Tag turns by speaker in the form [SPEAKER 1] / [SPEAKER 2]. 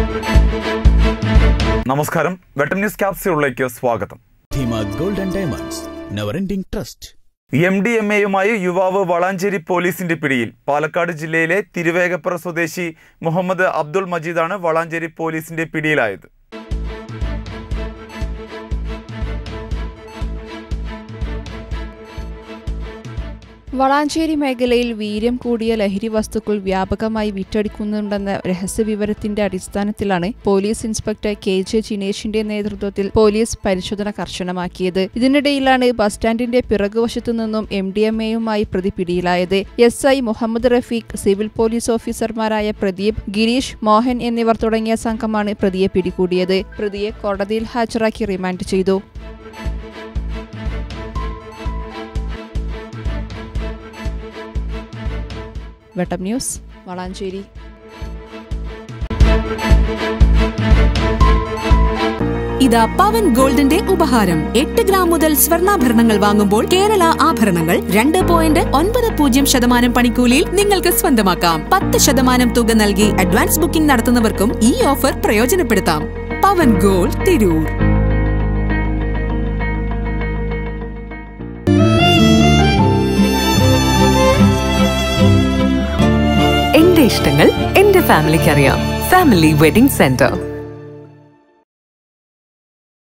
[SPEAKER 1] നമസ്കാരം വെട്ടം ന്യൂസ് ക്യാപ്സ്യൂളിലേക്ക് സ്വാഗതം
[SPEAKER 2] Dheema gold and diamonds never ending trust
[SPEAKER 1] M D M എയുമായി യുവാവ് വളാഞ്ചേരി പോലീസിന്റെ പിടിയിൽ പാലക്കാട് ജില്ലയിലെ തിരുവേഗപ്പുറ സ്വദേശി മുഹമ്മദ് അബ്ദുൾ മജീദാണ് വളാഞ്ചേരി പോലീസിന്റെ പിടിയിലായത്
[SPEAKER 3] വളാഞ്ചേരി മേഖലയിൽ വീര്യം കൂടിയ ലഹരി വസ്തുക്കൾ വ്യാപകമായി വിറ്റടിക്കുന്നുണ്ടെന്ന രഹസ്യവിവരത്തിന്റെ അടിസ്ഥാനത്തിലാണ് പോലീസ് ഇൻസ്പെക്ടർ കെ ജെ ജിനേഷിന്റെ നേതൃത്വത്തിൽ പോലീസ് പരിശോധന കർശനമാക്കിയത് ഇതിനിടയിലാണ് ബസ് സ്റ്റാൻഡിന്റെ പിറകുവശത്തു നിന്നും എം ഡി എം എയുമായി പ്രതി പിടിയിലായത് S I Muhammad Rafeeq civil police ഓഫീസർമാരായ പ്രദീപ് ഗിരീഷ് മോഹൻ എന്നിവർ തുടങ്ങിയ സംഘമാണ് പ്രതിയെ പിടികൂടിയത് പ്രതിയെ കോടതിയിൽ ഹാജരാക്കി റിമാൻഡ് ചെയ്തു വെട്ടം ന്യൂസ് വളാഞ്ചേരി
[SPEAKER 4] ഇതാ പവൻ ഗോൾഡിന്റെ ഉപഹാരം എട്ട് ഗ്രാം മുതൽ സ്വർണ്ണാഭരണങ്ങൾ വാങ്ങുമ്പോൾ കേരള ആഭരണങ്ങൾ രണ്ട് പോയിന്റ് ഒൻപത് പൂജ്യം ശതമാനം പണിക്കൂലിയിൽ നിങ്ങൾക്ക് സ്വന്തമാക്കാം പത്ത് ശതമാനം തുക നൽകി അഡ്വാൻസ് ബുക്കിംഗ് നടത്തുന്നവർക്കും ഈ ഓഫർ പ്രയോജനപ്പെടുത്താം പവൻ ഗോൾഡ് തിരൂർ
[SPEAKER 5] എന്റെ ഇഷ്ടങ്ങൾ എന്റെ ഫാമിലിക്ക് അറിയാം ഫാമിലി വെഡിംഗ് സെന്റർ